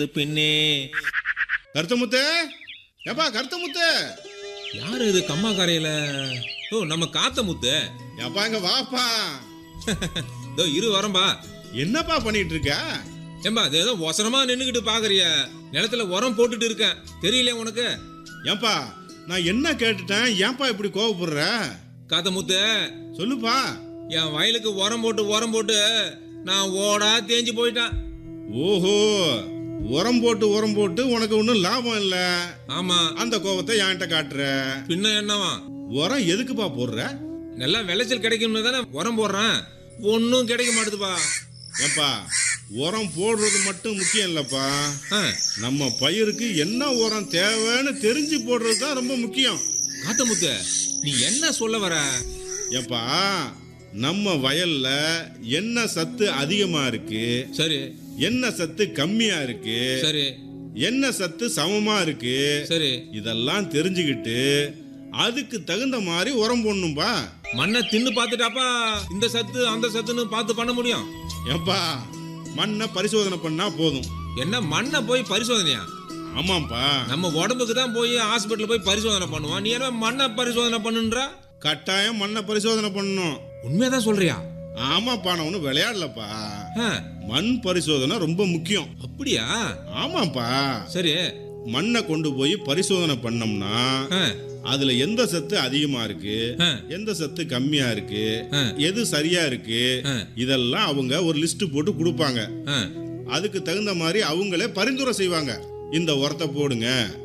பெண்ணே கருத்தமுத்து ஏப்பா கருத்தமுத்து யாரு இது கம்மா கரையில ஓ நம்ம காத்த முத்து ஏப்பா இங்க வாப்பா இதோ இரு வரம்பா என்னப்பா பண்ணிட்டு இருக்க ஏம்பா அது ஏதோ ஒசரமா நின்னுக்கிட்டு பாக்குறிய நிலத்துல உரம் போட்டுட்டு இருக்கேன் தெரியல உனக்கு ஏப்பா நான் என்ன கேட்டுட்டேன் ஏன்பா இப்படி கோவப்படுற காத்த முத்து சொல்லுப்பா என் வயலுக்கு உரம் போட்டு உரம் போட்டு நான் ஓடா தேஞ்சு போயிட்டான் ஓஹோ உரம் போட்டு உரம் போட்டு உனக்கு ஒன்றும் லாபம் இல்ல ஆமா அந்த கோவத்தை என்கிட்ட காட்டுற பின்ன என்னவா உரம் எதுக்குப்பா போடுற நல்லா விளைச்சல் கிடைக்கும்னு தானே உரம் போடுறேன் ஒன்றும் கிடைக்க மாட்டுதுப்பா ஏப்பா உரம் போடுறது மட்டும் முக்கியம் இல்லப்பா ஆ, நம்ம பயிருக்கு என்ன உரம் தேவைன்னு தெரிஞ்சு போடுறது தான் ரொம்ப முக்கியம் காத்த முத்து நீ என்ன சொல்ல வர ஏப்பா நம்ம வயல்ல என்ன சத்து அதிகமா இருக்கு சரி என்ன சத்து கம்மியா இருக்கு சரி என்ன சத்து சமமா இருக்கு சரி இதெல்லாம் தெரிஞ்சுக்கிட்டு அதுக்கு தகுந்த மாதிரி உரம் போடணும்பா மண்ணை தின்னு பார்த்துட்டாப்பா இந்த சத்து அந்த சத்துன்னு பார்த்து பண்ண முடியும் ஏப்பா மண்ணை பரிசோதனை பண்ணா போதும் என்ன மண்ணை போய் பரிசோதனையா ஆமாப்பா நம்ம உடம்புக்கு தான் போய் ஹாஸ்பிட்டல் போய் பரிசோதனை பண்ணுவோம் நீ என்ன மண்ணை பரிசோதனை பண்ணுன்றா கட்டாயம் மண்ணை பரிசோதனை பண்ணணும் உண்மையாதான் சொல்றியா ஆமாப்பா நான் ஒன்றும் விளையாடலப்பா ஆ, மண் பரிசோதனை ரொம்ப முக்கியம் அப்படியா ஆமாப்பா சரி மண்ணை கொண்டு போய் பரிசோதனை பண்ணோம்னா ஆ, அதுல எந்த சத்து அதிகமா இருக்கு ஆ, எந்த சத்து கம்மியா இருக்கு ஆ. எது சரியா இருக்கு ஆ. இதெல்லாம் அவங்க ஒரு லிஸ்ட் போட்டு கொடுப்பாங்க ஆ. அதுக்கு தகுந்த மாதிரி அவங்களே பரிந்துரை செய்வாங்க இந்த உரத்தை போடுங்க